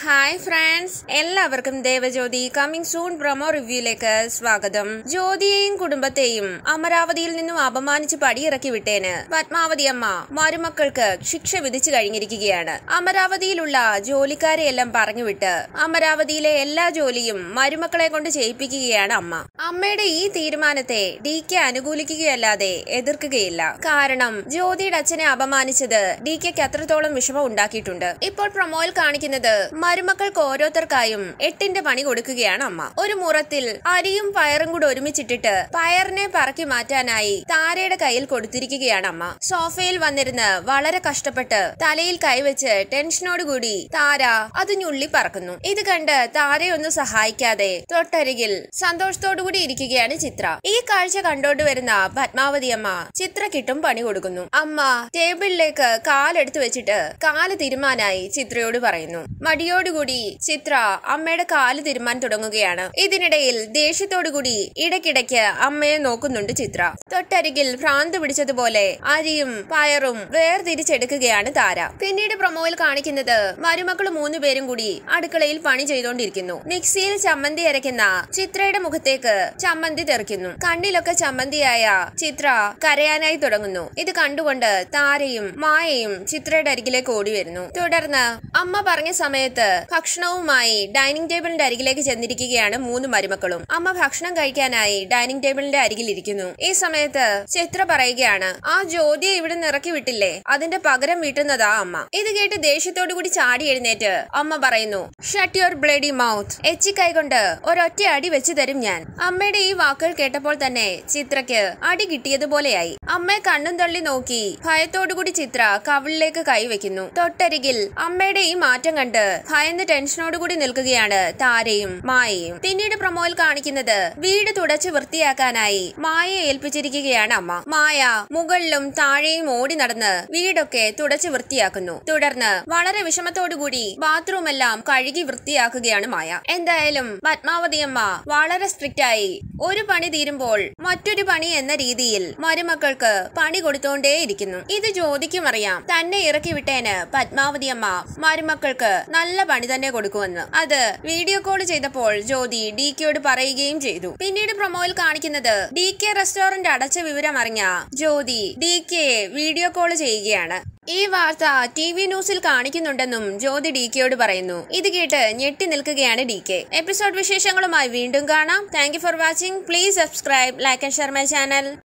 hi friends എല്ലാവർക്കും Devajyothi coming soon promo റിവ്യൂയിലേക്ക് സ്വാഗതം ജ്യോതിയെയും കുടുംബത്തെയും അമരാവതിയിൽ നിന്നും അപമാനിച്ച് പടിയിറക്കി വിട്ടേന് പത്മാവതി അമ്മ മരുമക്കൾക്ക് ശിക്ഷ വിധിച്ചു കഴിഞ്ഞിരിക്കുകയാണ് അമരാവതിയിലുള്ള ജോലിക്കാരെയെല്ലാം പറഞ്ഞുവിട്ട് അമരാവതിയിലെ എല്ലാ ജോലിയും മരുമക്കളെ കൊണ്ട് ചെയ്യിപ്പിക്കുകയാണ് അമ്മ അമ്മയുടെ ഈ തീരുമാനത്തെ ഡി കെ അനുകൂലിക്കുകയല്ലാതെ എതിർക്കുകയില്ല കാരണം ജ്യോതിയുടെ അച്ഛനെ അപമാനിച്ചത് ഡി കെക്ക് അത്രത്തോളം വിഷമം ഉണ്ടാക്കിയിട്ടുണ്ട് ഇപ്പോൾ പ്രൊമോയിൽ കാണിക്കുന്നത് മരുമക്കൾക്ക് ഓരോരുത്തർക്കായും എട്ടിന്റെ പണി കൊടുക്കുകയാണ് അമ്മ ഒരു മുറത്തിൽ അരിയും പയറും കൂടെ ഒരുമിച്ചിട്ടിട്ട് പയറിനെ പറക്കി മാറ്റാനായി താരയുടെ കയ്യിൽ കൊടുത്തിരിക്കുകയാണ് അമ്മ സോഫയിൽ വന്നിരുന്ന് വളരെ കഷ്ടപ്പെട്ട് തലയിൽ കൈവച്ച് ടെൻഷനോടുകൂടി താര അത് ഞുള്ളി പറക്കുന്നു ഇത് കണ്ട് താരയൊന്നും സഹായിക്കാതെ തൊട്ടരികിൽ സന്തോഷത്തോടുകൂടി ഇരിക്കുകയാണ് ചിത്ര ഈ കാഴ്ച കണ്ടോണ്ട് വരുന്ന പത്മാവതി അമ്മ ചിത്രക്കിട്ടും പണി കൊടുക്കുന്നു അമ്മ ടേബിളിലേക്ക് കാലെടുത്ത് വെച്ചിട്ട് കാല് തിരുമാനായി ചിത്രയോട് പറയുന്നു മടിയോടുകൂടി ചിത്ര അമ്മയുടെ കാല് തിരുമാൻ തുടങ്ങുകയാണ് ഇതിനിടയിൽ ദേഷ്യത്തോടുകൂടി ഇടയ്ക്കിടയ്ക്ക് അമ്മയെ നോക്കുന്നുണ്ട് ചിത്ര തൊട്ടരികിൽ ഭ്രാന്ത് പിടിച്ചതുപോലെ അരിയും പയറും വേർതിരിച്ചെടുക്കുകയാണ് താര പിന്നീട് പ്രൊമോയിൽ കാണിക്കുന്നത് മരുമക്കൾ മൂന്നുപേരും കൂടി അടുക്കളയിൽ പണി ചെയ്തുകൊണ്ടിരിക്കുന്നു മിക്സിയിൽ ചമ്മന്തി അരയ്ക്കുന്ന ചിത്രയുടെ മുഖത്തേക്ക് ചമ്മന്തി തെറിക്കുന്നു കണ്ണിലൊക്കെ ചമ്മന്തിയായ ചിത്ര കരയാനായി തുടങ്ങുന്നു ഇത് കണ്ടുകൊണ്ട് താരയും മായയും ചിത്രയുടെ അരികിലേക്ക് ഓടി വരുന്നു തുടർന്ന് അമ്മ പറഞ്ഞ സമയത്ത് ഭക്ഷണവുമായി ഡൈനിങ് ടേബിളിന്റെ അരികിലേക്ക് ചെന്നിരിക്കുകയാണ് മൂന്ന് മരുമക്കളും അമ്മ ഭക്ഷണം കഴിക്കാനായി ഡൈനിങ് ടേബിളിന്റെ അരികിൽ ഇരിക്കുന്നു ഈ സമയത്ത് ചിത്ര പറയുകയാണ് ആ ജ്യോതിയെ ഇവിടെ നിന്ന് ഇറക്കി വിട്ടില്ലേ അതിന്റെ പകരം വീട്ടുന്നതാ അമ്മ ഇത് കേട്ട് ദേഷ്യത്തോടു കൂടി ചാടി എഴുന്നേറ്റ് അമ്മ പറയുന്നു ഷട്ട് യുവർ ബ്ലേഡി മൗത്ത് എച്ചി കൈകൊണ്ട് ഒരൊറ്റ അടി വെച്ച് തരും ഞാൻ അമ്മയുടെ ഈ വാക്കുകൾ കേട്ടപ്പോൾ തന്നെ ചിത്രയ്ക്ക് അടി കിട്ടിയതുപോലെയായി അമ്മയെ കണ്ണും തള്ളി നോക്കി ഭയത്തോടുകൂടി ചിത്ര കവിളിലേക്ക് കൈവയ്ക്കുന്നു തൊട്ടരികിൽ അമ്മയുടെ ഈ മാറ്റം കണ്ട് ഭയന്ന് ടെൻഷനോടുകൂടി നിൽക്കുകയാണ് താരയും മായയും പിന്നീട് പ്രൊമോയിൽ കാണിക്കുന്നത് വീട് തുടച്ച് വൃത്തിയാക്കാനായി മായയെ ഏൽപ്പിച്ചിരിക്കുകയാണ് അമ്മ മായ മുകളിലും താഴെയും ഓടി നടന്ന് വീടൊക്കെ തുടച്ച് വൃത്തിയാക്കുന്നു തുടർന്ന് വളരെ വിഷമത്തോടുകൂടി ബാത്റൂം എല്ലാം കഴുകി വൃത്തിയാക്കുകയാണ് മായ എന്തായാലും പത്മാവതി അമ്മ വളരെ സ്ട്രിക്റ്റ് ആയി ഒരു പണി തീരുമ്പോൾ മറ്റൊരു പണി എന്ന രീതിയിൽ മരുമക്കൾക്ക് പണി കൊടുത്തോണ്ടേയിരിക്കുന്നു ഇത് ജ്യോതിക്കും അറിയാം തന്നെ ഇറക്കി വിട്ടേന് പത്മാവതി അമ്മ മരുമക്കൾക്ക് നല്ല പണി തന്നെ കൊടുക്കുമെന്ന് അത് വീഡിയോ കോൾ ചെയ്തപ്പോൾ ജ്യോതി ഡി കെയോട് പറയുകയും ചെയ്തു പിന്നീട് പ്രൊമോയിൽ കാണിക്കുന്നത് ഡി കെ റെസ്റ്റോറന്റ് അടച്ച വിവരം അറിഞ്ഞ ജ്യോതി ഡി കെയെ വീഡിയോ കോൾ ചെയ്യുകയാണ് ഈ വാർത്ത ടി വി ന്യൂസിൽ കാണിക്കുന്നുണ്ടെന്നും ജ്യോതി ഡി കെയോട് പറയുന്നു ഇത് കേട്ട് ഞെട്ടി നിൽക്കുകയാണ് ഡി കെ എപ്പിസോഡ് വിശേഷങ്ങളുമായി വീണ്ടും കാണാം thank for watching please subscribe like and share my channel